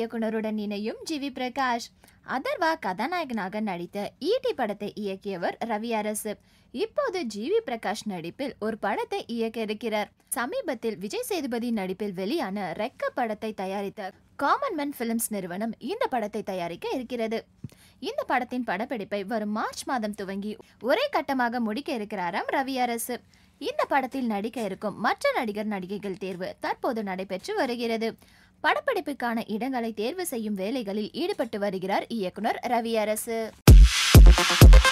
இயக்குனருடன் இணையும் ஜிவி பிரகாஷ் அதர்வா கதாநாயகனாக நடித்த ஈட்டி படத்தை இயக்கியவர் ரவி அரசு இப்போது ஜிவி பிரகாஷ் நடிப்பில் ஒரு படத்தை இயக்க இருக்கிறார் சமீபத்தில் விஜய் சேதுபதி நடிப்பில் வெளியான ரெக்க படத்தை தயாரித்த காமன்மேன் பிலிம்ஸ் நிறுவனம் இந்த படத்தை தயாரிக்க இருக்கிறது இந்த படத்தின் படப்பிடிப்பை வரும் மார்ச் மாதம் துவங்கி ஒரே கட்டமாக முடிக்க இருக்கிறாராம் ரவி அரசு இந்த படத்தில் நடிக்க இருக்கும் மற்ற நடிகர் நடிகைகள் தேர்வு தற்போது நடைபெற்று வருகிறது படப்பிடிப்புக்கான இடங்களை தேர்வு செய்யும் வேலைகளில் ஈடுபட்டு வருகிறார் இயக்குனர் ரவி அரசு